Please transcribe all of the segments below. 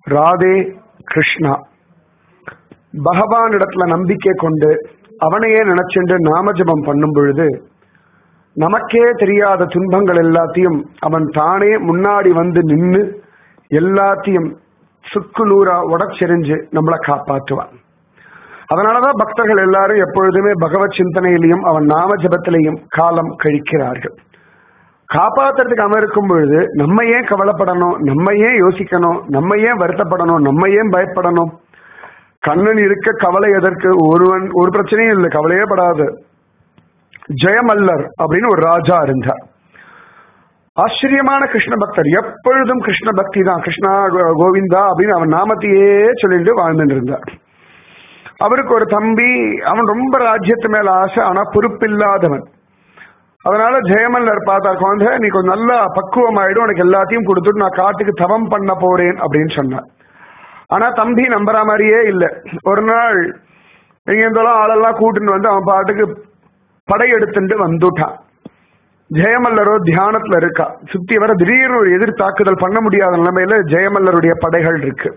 ராதே கிருஷ்ணா பகவான் இடத்துல நம்பிக்கை கொண்டு அவனையே நினைச்சுண்டு நாமஜபம் பண்ணும் பொழுது நமக்கே தெரியாத துன்பங்கள் எல்லாத்தையும் அவன் தானே முன்னாடி வந்து நின்னு எல்லாத்தையும் சுக்குநூறா உடச்செறிஞ்சு நம்மளை காப்பாற்றுவான் அதனாலதான் பக்தர்கள் எல்லாரும் எப்பொழுதுமே பகவத் சிந்தனையிலையும் அவன் நாம ஜபத்திலையும் காலம் கழிக்கிறார்கள் காப்பாத்துறதுக்கு அவன் இருக்கும் பொழுது நம்ம ஏன் கவலைப்படணும் நம்ம ஏன் யோசிக்கணும் நம்ம ஏன் வருத்தப்படணும் நம்ம ஏன் பயப்படணும் கண்ணன் இருக்க கவலை எதற்கு ஒருவன் ஒரு பிரச்சனையும் இல்லை கவலையே படாது ஜெயமல்லர் அப்படின்னு ஒரு ராஜா இருந்தார் ஆச்சரியமான கிருஷ்ண பக்தர் எப்பொழுதும் கிருஷ்ண பக்தி தான் கிருஷ்ணா கோ- கோவிந்தா அப்படின்னு அவன் நாமத்தையே சொல்லிட்டு வாழ்ந்துட்டு இருந்தார் அவருக்கு ஒரு தம்பி அவன் ரொம்ப ராஜ்யத்து மேல ஆசை ஆனா பொறுப்பில்லாதவன் அதனால ஜெயமல்லர் பார்த்தார் குழந்தை நீ கொஞ்சம் நல்லா பக்குவமாயிடும் உனக்கு எல்லாத்தையும் கொடுத்துட்டு நான் காட்டுக்கு தவம் பண்ண போறேன் அப்படின்னு சொன்னார் ஆனா தம்பி நம்புற மாதிரியே இல்லை ஒரு நாள் எங்க இருந்தாலும் ஆளெல்லாம் கூட்டின்னு வந்து அவன் பாட்டுக்கு படையெடுத்துட்டு வந்துட்டான் ஜெயமல்லரோ தியானத்துல இருக்கா சுத்தி வர திடீர்னு ஒரு எதிர் தாக்குதல் பண்ண முடியாத நிலைமையில ஜெயமல்லருடைய படைகள் இருக்கு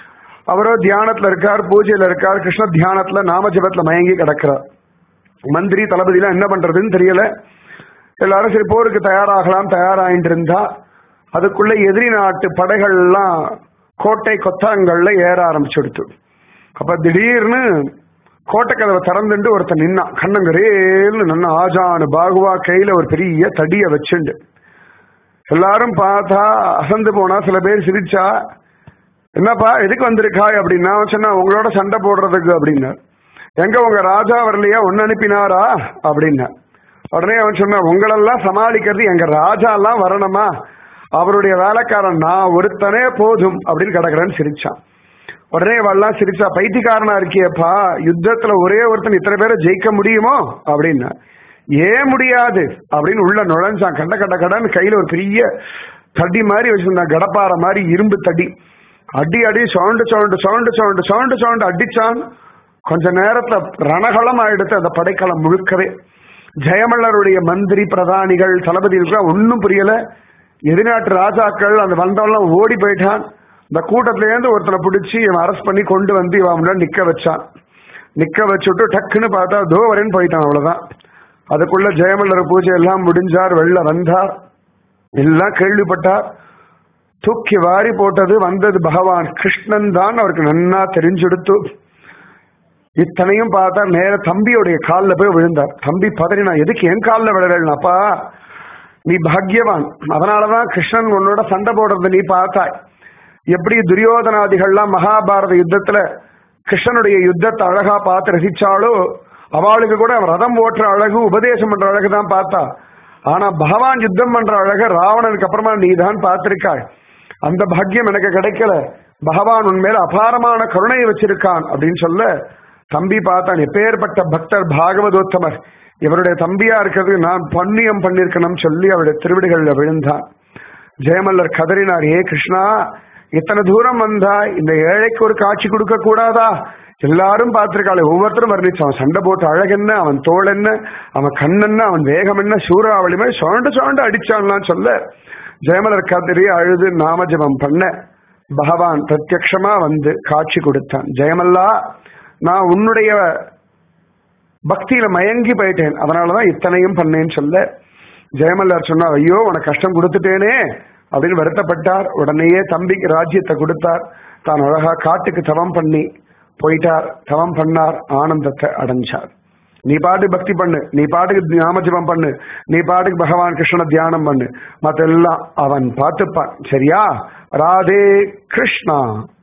அவரோ தியானத்துல இருக்கார் பூஜையில இருக்கார் கிருஷ்ண தியானத்துல நாம ஜபத்துல மயங்கி கிடக்கிறார் மந்திரி தளபதிலாம் என்ன பண்றதுன்னு தெரியல எல்லாரும் சரி போருக்கு தயாராகலாம் தயாராயிட்டு இருந்தா அதுக்குள்ள எதிரி நாட்டு படைகள் எல்லாம் கோட்டை கொத்தாங்கள்ல ஏற ஆரம்பிச்சுடுத்து அப்ப திடீர்னு கோட்டை கதவை திறந்துட்டு ஒருத்தன் நின்னான் கண்ணங்கரேல்னு நின்ன ஆஜானு பாகுவா கையில ஒரு பெரிய தடிய வச்சுண்டு எல்லாரும் பார்த்தா அசந்து போனா சில பேர் சிரிச்சா என்னப்பா எதுக்கு வந்திருக்காய் அப்படின்னா அவன் சொன்னா உங்களோட சண்டை போடுறதுக்கு அப்படின்னா எங்க உங்க ராஜா வரலையா ஒன்னு அனுப்பினாரா அப்படின்னா உடனே அவன் சொன்னான் உங்களெல்லாம் சமாளிக்கிறது எங்க ராஜா எல்லாம் வரணுமா அவருடைய வேலைக்காரன் நான் ஒருத்தனே போதும் அப்படின்னு கிடக்குறேன்னு சிரிச்சான் உடனே இவெல்லாம் சிரிச்சா பைத்தியக்காரனா இருக்கியப்பா யுத்தத்துல ஒரே ஒருத்தன் இத்தனை பேரை ஜெயிக்க முடியுமோ அப்படின்னா ஏன் முடியாது அப்படின்னு உள்ள நுழைஞ்சான் கண்ட கண்ட கடன்னு கையில ஒரு பெரிய தடி மாதிரி வச்சிருந்தான் கடப்பார மாதிரி இரும்பு தடி அடி அடி sound sound sound sound sound sound அடிச்சான் கொஞ்ச நேரத்துல ரணகளம் ஆயிடுத்து அந்த படைக்களம் முழுக்கவே ஜெயமல்லருடைய மந்திரி பிரதானிகள் தளபதிகள் ஒன்னும் புரியல எதிர்நாட்டு ராஜாக்கள் அந்த வந்தவெல்லாம் ஓடி போயிட்டான் இந்த கூட்டத்துல இருந்து ஒருத்தனை பிடிச்சி இவன் அரெஸ்ட் பண்ணி கொண்டு வந்து இவன் முன்னாடி நிக்க வச்சான் நிக்க வச்சுட்டு டக்குன்னு பார்த்தா தோ வரேன்னு போயிட்டான் அவ்வளவுதான் அதுக்குள்ள ஜெயமல்லர் பூஜை எல்லாம் முடிஞ்சார் வெளில வந்தார் எல்லாம் கேள்விப்பட்டார் தூக்கி வாரி போட்டது வந்தது பகவான் கிருஷ்ணன் தான் அவருக்கு நன்னா தெரிஞ்செடுத்து இத்தனையும் பார்த்தா நேர தம்பியோடைய காலில் போய் விழுந்தார் தம்பி பதறினா எதுக்கு என் காலில் விழலப்பா நீ பாக்யவான் அதனாலதான் கிருஷ்ணன் உன்னோட சண்டை போடுறத நீ பார்த்தாய் எப்படி துரியோதனாதிகள்லாம் மகாபாரத யுத்தத்துல கிருஷ்ணனுடைய யுத்தத்தை அழகா பார்த்து ரசிச்சாலோ அவளுக்கு கூட அவன் ரதம் ஓட்டுற அழகு உபதேசம் பண்ற அழகு தான் பார்த்தா ஆனா பகவான் யுத்தம் பண்ற அழக ராவணனுக்கு அப்புறமா நீ தான் பார்த்திருக்காய் அந்த பாக்கியம் எனக்கு கிடைக்கல பகவான் உன்மேல அபாரமான கருணையை வச்சிருக்கான் அப்படின்னு சொல்ல தம்பி பார்த்தான் எப்பேற்பட்ட பக்தர் பாகவதோத்தமர் இவருடைய தம்பியா இருக்கிறது நான் பன்னியம் பண்ணிருக்கணும் சொல்லி அவருடைய திருவிடிகளில் விழுந்தான் ஜெயமல்லர் கதறினார் ஏ கிருஷ்ணா இத்தனை தூரம் வந்தா இந்த ஏழைக்கு ஒரு காட்சி கொடுக்க கூடாதா எல்லாரும் பார்த்திருக்காளே ஒவ்வொருத்தரும் வர்ணிச்சு அவன் சண்டை போட்டு அழகு என்ன அவன் தோல் என்ன அவன் கண் என்ன அவன் வேகம் என்ன சூறாவளி மாதிரி சுரண்டு சுரண்டு அடிச்சான்லாம் சொல்ல ஜெயமலர் கதறி அழுது நாமஜபம் பண்ண பகவான் பிரத்யக்ஷமா வந்து காட்சி கொடுத்தான் ஜெயமல்லா நான் உன்னுடைய பக்தியில மயங்கி போயிட்டேன் அதனாலதான் இத்தனையும் பண்ணேன்னு சொல்ல ஜெயமல்லர் சொன்னார் ஐயோ உனக்கு கஷ்டம் கொடுத்துட்டேனே அப்படின்னு வருத்தப்பட்டார் உடனேயே தம்பிக்கு ராஜ்யத்தை கொடுத்தார் தான் அழகா காட்டுக்கு தவம் பண்ணி போயிட்டார் தவம் பண்ணார் ஆனந்தத்தை அடைஞ்சார் நீ பாட்டுக்கு பக்தி பண்ணு நீ பாட்டுக்கு நாமஜபம் பண்ணு நீ பாட்டுக்கு பகவான் கிருஷ்ண தியானம் பண்ணு மத்தெல்லாம் அவன் பார்த்துப்பான் சரியா ராதே கிருஷ்ணா